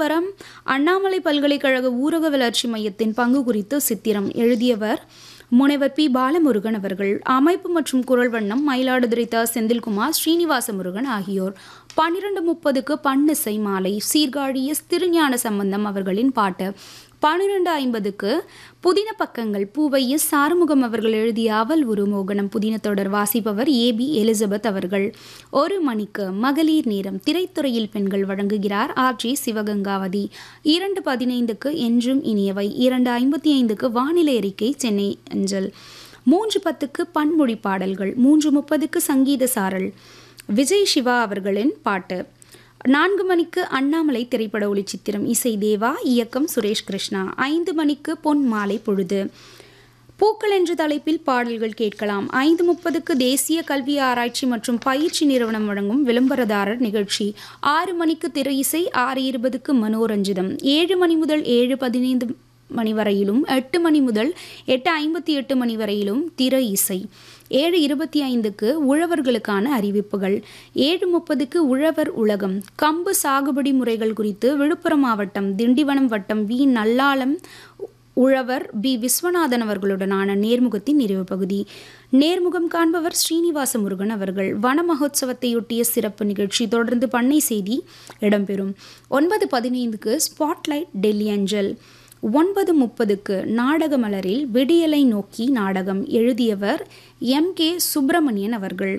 சிதம்பரம் அண்ணாமலை பல்கலைக்கழக ஊரக வளர்ச்சி மையத்தின் பங்கு குறித்து சித்திரம் எழுதியவர் முனைவர் பி பாலமுருகன் அவர்கள் அமைப்பு மற்றும் குரல் வண்ணம் மயிலாடுதுறை த செந்தில்குமார் ஸ்ரீனிவாச முருகன் ஆகியோர் பன்னிரண்டு முப்பதுக்கு பன்னிசை மாலை சீர்காழி எஸ் திருஞான சம்பந்தம் அவர்களின் பாட்டு பன்னிரண்டு ஐம்பதுக்கு புதின பக்கங்கள் பூவை எஸ் சாறுமுகம் அவர்கள் எழுதிய அவல் ஒரு மோகனம் புதின தொடர் வாசிப்பவர் ஏ பி எலிசபெத் அவர்கள் ஒரு மணிக்கு மகளிர் நேரம் திரைத்துறையில் பெண்கள் வழங்குகிறார் ஆர் ஜே சிவகங்காவதி இரண்டு பதினைந்துக்கு என்றும் இனியவை இரண்டு ஐம்பத்தி ஐந்துக்கு வானிலை அறிக்கை சென்னை அஞ்சல் மூன்று பத்துக்கு பன்மொழி பாடல்கள் மூன்று முப்பதுக்கு சங்கீத சாரல் விஜய் சிவா அவர்களின் பாட்டு நான்கு மணிக்கு அண்ணாமலை திரைப்பட ஒளிச்சித்திரம் இசை தேவா இயக்கம் சுரேஷ் கிருஷ்ணா ஐந்து மணிக்கு பொன் மாலை பொழுது பூக்கள் என்ற தலைப்பில் பாடல்கள் கேட்கலாம் ஐந்து முப்பதுக்கு தேசிய கல்வி ஆராய்ச்சி மற்றும் பயிற்சி நிறுவனம் வழங்கும் விளம்பரதாரர் நிகழ்ச்சி ஆறு மணிக்கு திரை இசை ஆறு இருபதுக்கு மனோரஞ்சிதம் ஏழு மணி முதல் ஏழு பதினைந்து மணி வரையிலும் எட்டு மணி முதல் எட்டு ஐம்பத்தி எட்டு மணி வரையிலும் திரை இசை ஏழு இருபத்தி ஐந்துக்கு உழவர்களுக்கான அறிவிப்புகள் ஏழு முப்பதுக்கு உழவர் உலகம் கம்பு சாகுபடி முறைகள் குறித்து விழுப்புரம் மாவட்டம் திண்டிவனம் வட்டம் வி நல்லாளம் உழவர் பி விஸ்வநாதன் அவர்களுடனான நேர்முகத்தின் நிறைவு பகுதி நேர்முகம் காண்பவர் ஸ்ரீனிவாச முருகன் அவர்கள் வன மகோத்சவத்தையொட்டிய சிறப்பு நிகழ்ச்சி தொடர்ந்து பண்ணை செய்தி இடம்பெறும் ஒன்பது பதினைந்துக்கு ஸ்பாட்லைட் டெல்லி அஞ்சல் ஒன்பது முப்பதுக்கு நாடக மலரில் விடியலை நோக்கி நாடகம் எழுதியவர் எம் கே சுப்பிரமணியன் அவர்கள்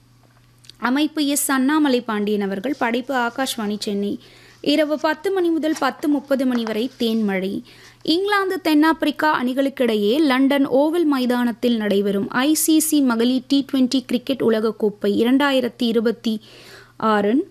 அமைப்பு எஸ் அண்ணாமலை பாண்டியன் அவர்கள் படைப்பு ஆகாஷ்வாணி சென்னை இரவு பத்து மணி முதல் பத்து முப்பது மணி வரை தேன்மழை இங்கிலாந்து தென்னாப்பிரிக்கா அணிகளுக்கிடையே லண்டன் ஓவல் மைதானத்தில் நடைபெறும் ஐசிசி மகளிர் டி டுவெண்டி கிரிக்கெட் உலகக்கோப்பை இரண்டாயிரத்தி இருபத்தி ஆறின்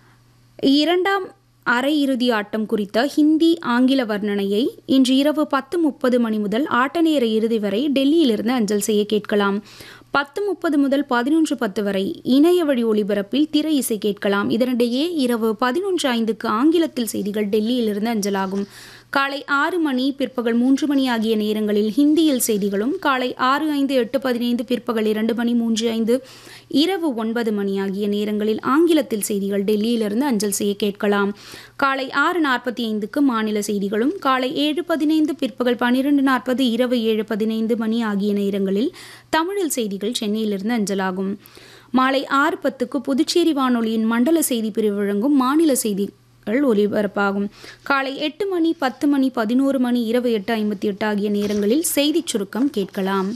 இரண்டாம் அரையிறுதி ஆட்டம் குறித்த ஹிந்தி ஆங்கில வர்ணனையை இன்று இரவு பத்து முப்பது மணி முதல் ஆட்ட நேர இறுதி வரை டெல்லியிலிருந்து அஞ்சல் செய்ய கேட்கலாம் பத்து முப்பது முதல் பதினொன்று பத்து வரை இணைய வழி ஒளிபரப்பில் திரை இசை கேட்கலாம் இதனிடையே இரவு பதினொன்று ஐந்துக்கு ஆங்கிலத்தில் செய்திகள் டெல்லியிலிருந்து அஞ்சலாகும் காலை ஆறு மணி பிற்பகல் மூன்று மணி ஆகிய நேரங்களில் ஹிந்தியில் செய்திகளும் காலை ஆறு ஐந்து எட்டு பதினைந்து பிற்பகல் இரண்டு மணி மூன்று ஐந்து இரவு ஒன்பது மணி ஆகிய நேரங்களில் ஆங்கிலத்தில் செய்திகள் டெல்லியிலிருந்து அஞ்சல் செய்ய கேட்கலாம் காலை ஆறு நாற்பத்தி ஐந்துக்கு மாநில செய்திகளும் காலை ஏழு பதினைந்து பிற்பகல் பன்னிரெண்டு நாற்பது இரவு ஏழு பதினைந்து மணி ஆகிய நேரங்களில் தமிழில் செய்திகள் சென்னையிலிருந்து அஞ்சலாகும் மாலை ஆறு பத்துக்கு புதுச்சேரி வானொலியின் மண்டல செய்தி பிரிவு வழங்கும் மாநில செய்தி ஒலிபரப்பாகும் காலை எட்டு மணி பத்து மணி பதினோரு மணி இரவு எட்டு ஐம்பத்தி எட்டு ஆகிய நேரங்களில் செய்திச் சுருக்கம் கேட்கலாம்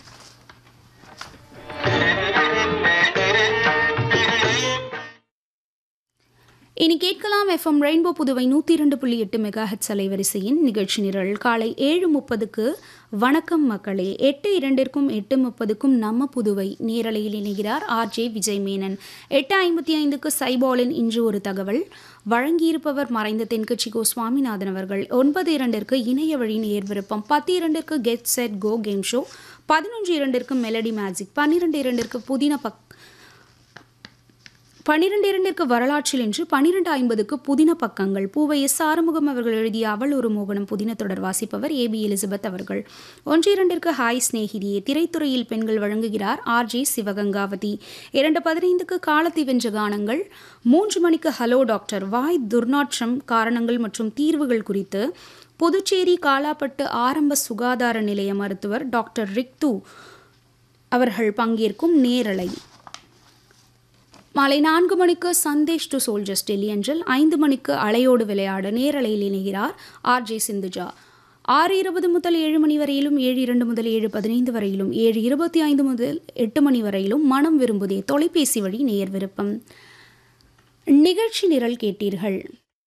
இனி கேட்கலாம் எஃப்எம் ரெயின்போ புதுவை நூற்றி இரண்டு புள்ளி எட்டு மெகா ஹெட்ஸ் அலைவரிசையின் நிகழ்ச்சி நிரல் காலை ஏழு முப்பதுக்கு வணக்கம் மக்களே எட்டு இரண்டிற்கும் எட்டு முப்பதுக்கும் நம்ம புதுவை நேரலையில் இணைகிறார் ஆர் ஜே விஜய் மேனன் எட்டு ஐம்பத்தி ஐந்துக்கு சைபாலின் இன்று ஒரு தகவல் வழங்கியிருப்பவர் மறைந்த தென்கட்சி கோ சுவாமிநாதன் அவர்கள் ஒன்பது இரண்டிற்கு இணைய வழி நேர் விருப்பம் பத்து இரண்டிற்கு get set go game show பதினொன்று இரண்டிற்கு மெலடி மேஜிக் பன்னிரெண்டு இரண்டிற்கு புதின பக் பனிரெண்டு இரண்டிற்கு வரலாற்றில் என்று பனிரெண்டு ஐம்பதுக்கு புதின பக்கங்கள் பூவை எஸ் ஆறுமுகம் அவர்கள் எழுதிய அவள் ஒரு மோகனம் புதின தொடர் வாசிப்பவர் ஏ பி எலிசபெத் அவர்கள் ஒன்று இரண்டிற்கு ஹாய் ஸ்நேகிதியே திரைத்துறையில் பெண்கள் வழங்குகிறார் ஆர் ஜே சிவகங்காவதி இரண்டு பதினைந்துக்கு காலத்தை வென்ற கானங்கள் மூன்று மணிக்கு ஹலோ டாக்டர் வாய் துர்நாற்றம் காரணங்கள் மற்றும் தீர்வுகள் குறித்து புதுச்சேரி காலாப்பட்டு ஆரம்ப சுகாதார நிலைய மருத்துவர் டாக்டர் ரிக்து அவர்கள் பங்கேற்கும் நேரலை மாலை நான்கு மணிக்கு சந்தேஷ் டு சோல்ஜர்ஸ் டெல்லி அஞ்சல் ஐந்து மணிக்கு அலையோடு விளையாட நேரலையில் இணைகிறார் ஆர் ஜே சிந்துஜா ஆறு இருபது முதல் ஏழு மணி வரையிலும் ஏழு இரண்டு முதல் ஏழு பதினைந்து வரையிலும் ஏழு இருபத்தி ஐந்து முதல் எட்டு மணி வரையிலும் மனம் விரும்புதே தொலைபேசி வழி நேர் விருப்பம் நிகழ்ச்சி நிரல் கேட்டீர்கள்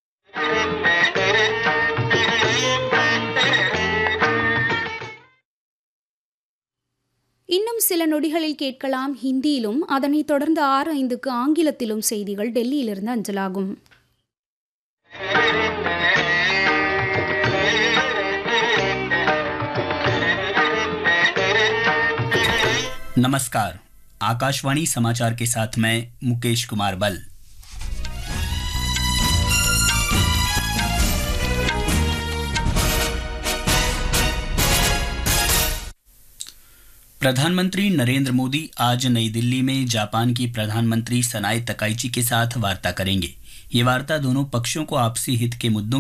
இன்னும் சில நொடிகளில் கேட்கலாம் ஹிந்தியிலும் அதனைத் தொடர்ந்து ஆறு ஐந்துக்கு ஆங்கிலத்திலும் செய்திகள் டெல்லியிலிருந்து அஞ்சலாகும் नमस्कार आकाशवाणी समाचार के साथ मैं मुकेश कुमार बल प्रधानमंत्री नरेंद्र मोदी आज नई दिल्ली में जापान की प्रधानमंत्री सनाई तकाइची के साथ वार्ता करेंगे ये वार्ता दोनों पक्षों को आपसी हित के मुद्दों